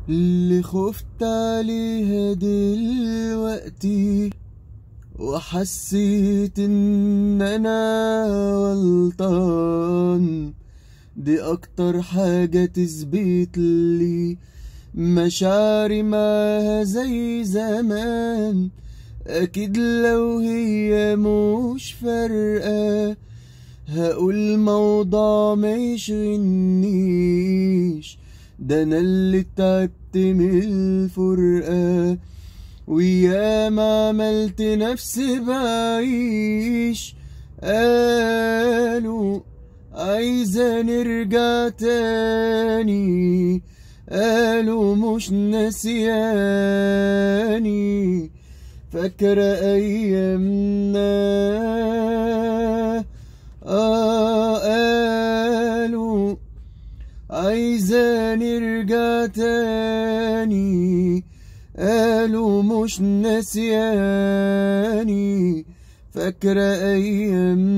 اللي خفت عليها دلوقتي وحسيت ان انا غلطان دي اكتر حاجة تثبت لي مشاعري معاها زي زمان اكيد لو هي مش فارقة هقول موضوع ما يشغلنيش ده انا اللي تعبت من الفرقة ويا ما عملت نفسي بعيش قالوا عايزة نرجع تاني قالوا مش ناسياني فاكرة أيامنا آه قالوا عايزة نرجع تاني قالوا مش ناسياني فاكرة أيامنا